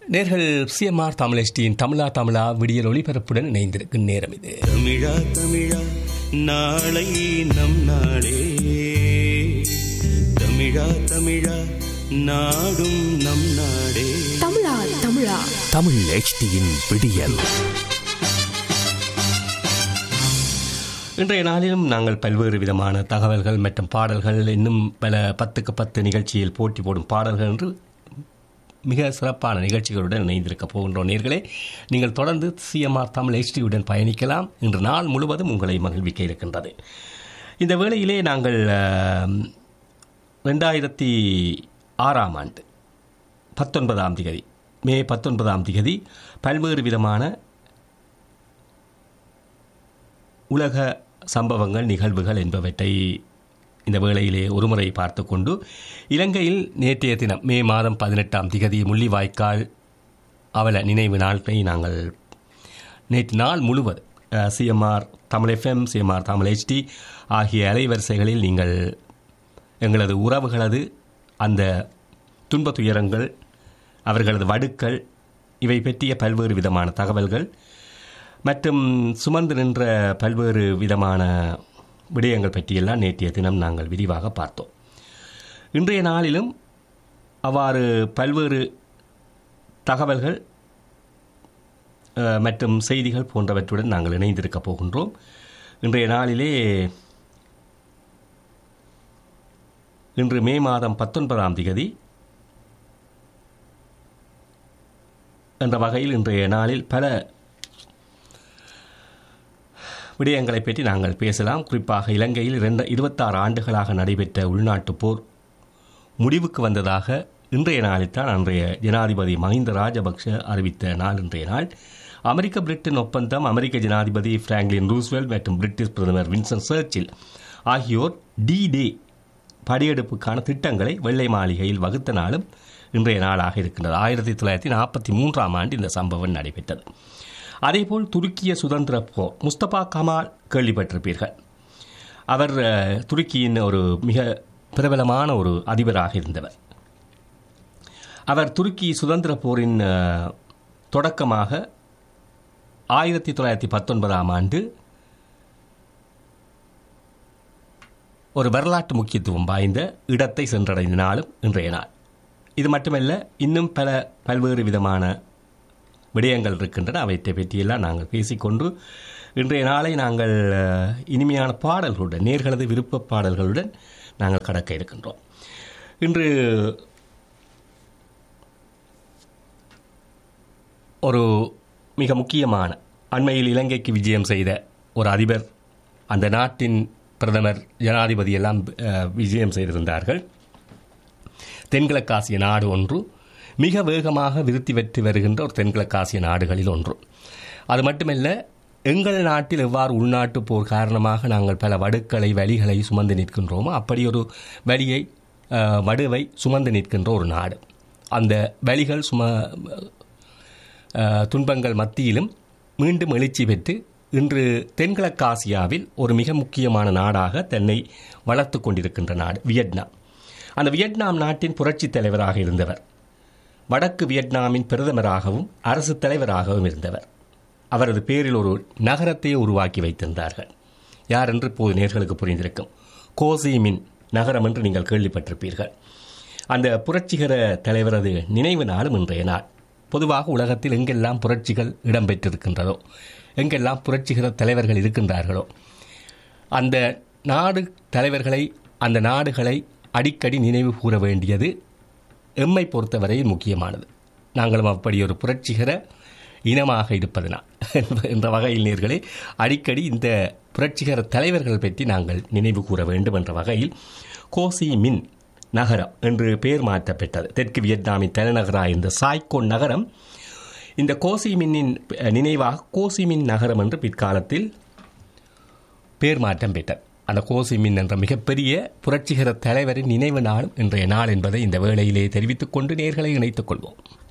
நேர்கள் சிஎம்ஆர் தமிழஸ்டியின் தமிழா தமிழா விடியல் ஒளிபரப்புடன் இணைந்திருக்கும் நேரம் இது தமிழா தமிழா நாளை நம் நாளே தமிழா தமிழா நாடும் நம் நாடே தமிழா தமிழா தமிழ் HDயின் விடியல் இன்றைய நாளிலும் நாங்கள் பல்வேறு விதமான தகவல்கள் மற்றும் பாடல்கள் இன்னும் பல பத்துக்கு பத்து நிகழ்ச்சியில் போட்டி போடும் பாடல்கள் என்று மிக சிறப்பான நிகழ்ச்சிகளுடன் இணைந்திருக்க போகின்றோம் நேர்களே நீங்கள் தொடர்ந்து சிஎம்ஆர் தமிழ் ஹெச்டியுடன் பயணிக்கலாம் இன்று நாள் முழுவதும் உங்களை மகிழ்விக்க இருக்கின்றது இந்த வேளையிலே நாங்கள் ஆம், ரெண்டாயிரத்தி ஆறாம் ஆண்டு பத்தொன்பதாம் திகதி மே பத்தொன்பதாம் திகதி பல்வேறு விதமான உலக சம்பவங்கள் நிகழ்வுகள் என்பவற்றை இந்த வேளையிலே ஒருமுறை பார்த்து கொண்டு இலங்கையில் நேற்றைய தினம் மே மாதம் பதினெட்டாம் திகதி முள்ளிவாய்க்கால் அவல நினைவு நாளை நாங்கள் நேற்று நாள் முழுவதும் CMR Tamil FM CMR Tamil HD ஆகிய அலைவரிசைகளில் நீங்கள் எங்களது உறவுகளது அந்த துன்ப துயரங்கள் அவர்களது வடுக்கள் இவை பற்றிய பல்வேறு விதமான தகவல்கள் மற்றும் சுமந்து நின்ற பல்வேறு விதமான விடயங்கள் பற்றியெல்லாம் நேற்றைய தினம் நாங்கள் விரிவாக பார்த்தோம் இன்றைய நாளிலும் அவ்வாறு பல்வேறு தகவல்கள் அஹ், மற்றும் செய்திகள் போன்றவற்றுடன் நாங்கள் இணைந்திருக்கப் போகின்றோம் இன்றைய நாளிலே இன்று மே மாதம் பத்தொன்பதாம் திகதி என்ற வகையில் இன்றைய நாளில் பல விடயங்களை பற்றி நாங்கள் பேசலாம் குறிப்பாக இலங்கையில் இரண்டு இருபத்தாறு ஆண்டுகளாக நடைபெற்ற உள்நாட்டுப் போர் முடிவுக்கு வந்ததாக இன்றைய நாளில்தான் அன்றைய ஜனாதிபதி மஹிந்த ராஜபக்ஷ அறிவித்த நாள் இன்றைய நாள் அமெரிக்க பிரிட்டன் ஒப்பந்தம் அமெரிக்க ஜனாதிபதி பிராங்க்லின் ரூஸ்வெல்ட் மற்றும் பிரிட்டிஷ் பிரதமர் வின்சன் சர்ச்சில் ஆகியோர் டி டே படையெடுப்புக்கான திட்டங்களை வெள்ளை மாளிகையில் வகுத்த நாளும் இன்றைய நாளாக இருக்கின்றது ஆயிரத்தி தொள்ளாயிரத்தி நாற்பத்தி மூன்றாம் ஆண்டு இந்த சம்பவம் நடைபெற்றது அதேபோல் துருக்கிய சுதந்திர போர் முஸ்தபா கமால் கேள்விப்பட்டிருப்பீர்கள் அவர் அஹ், துருக்கியின் ஒரு மிக பிரபலமான ஒரு அதிபராக இருந்தவர் அவர் துருக்கி சுதந்திர போரின் அஹ், தொடக்கமாக ஆயிரத்தி தொள்ளாயிரத்தி பத்தொன்பதாம் ஆண்டு ஒரு வரலாற்று முக்கியத்துவம் வாய்ந்த இடத்தை சென்றடைந்த நாளும் இன்றைய நாள் இது மட்டுமல்ல இன்னும் பல பல்வேறு விதமான விடயங்கள் இருக்கின்றன அவற்றை பற்றியெல்லாம் நாங்கள் பேசிக்கொண்டு இன்றைய நாளை நாங்கள் அஹ், இனிமையான பாடல்களுடன் நேர்களது விருப்ப பாடல்களுடன் நாங்கள் கடக்க இருக்கின்றோம் இன்று ஒரு மிக முக்கியமான அண்மையில் இலங்கைக்கு விஜயம் செய்த ஒரு அதிபர் அந்த நாட்டின் பிரதமர் ஜனாதிபதி எல்லாம் அஹ், விஜயம் செய்திருந்தார்கள் தென்கிழக்காசிய நாடு ஒன்று மிக வேகமாக விருத்தி பெற்று வருகின்ற ஒரு தென்கிழக்காசிய நாடுகளில் ஒன்று அது மட்டுமல்ல எங்கள் நாட்டில் எவ்வாறு உள்நாட்டு போர் காரணமாக நாங்கள் பல வடுக்களை வலிகளை சுமந்து நிற்கின்றோமோ அப்படி ஒரு வலியை அஹ், வடுவை சுமந்து நிற்கின்ற ஒரு நாடு அந்த வலிகள் சும அஹ், துன்பங்கள் மத்தியிலும் மீண்டும் எழுச்சி பெற்று இன்று தென்கிழக்காசியாவில் ஒரு மிக முக்கியமான நாடாக தன்னை வளர்த்து கொண்டிருக்கின்ற நாடு வியட்நாம் அந்த வியட்நாம் நாட்டின் புரட்சித் தலைவராக இருந்தவர் வடக்கு வியட்நாமின் பிரதமராகவும் அரசு தலைவராகவும் இருந்தவர் அவரது பேரில் ஒரு நகரத்தையே உருவாக்கி வைத்திருந்தார்கள் யார் என்று இப்போது நேர்களுக்கு புரிந்திருக்கும் கோசிமின் நகரம் என்று நீங்கள் கேள்விப்பட்டிருப்பீர்கள் அந்த புரட்சிகர தலைவரது நினைவு நாளும் இன்றைய நாள் பொதுவாக உலகத்தில் எங்கெல்லாம் புரட்சிகள் இடம்பெற்றிருக்கின்றதோ எங்கெல்லாம் புரட்சிகர தலைவர்கள் இருக்கின்றார்களோ அந்த நாடு தலைவர்களை அந்த நாடுகளை அடிக்கடி நினைவு கூற வேண்டியது எம்மை பொறுத்தவரையில் முக்கியமானது நாங்களும் அப்படி ஒரு புரட்சிகர இனமாக இருப்பதனால் என்ற வகையில் நேர்களே அடிக்கடி இந்த புரட்சிகர தலைவர்கள் பற்றி நாங்கள் நினைவு கூற வேண்டும் என்ற வகையில் கோசி மின் நகரம் என்று பெயர் மாற்றப்பட்டது தெற்கு வியட்நாமின் தலைநகராக இருந்த சாய்கோன் நகரம் இந்த கோசிமின்னின் நினைவாக கோசிமின் நகரம் என்று பிற்காலத்தில் பேர் மாற்றம் பெற்றது அந்த கோசிமின் என்ற மிகப்பெரிய புரட்சிகர தலைவரின் நினைவு நாள் இன்றைய நாள் என்பதை இந்த வேளையிலே தெரிவித்துக் கொண்டு நேர்களை இணைத்துக் கொள்வோம்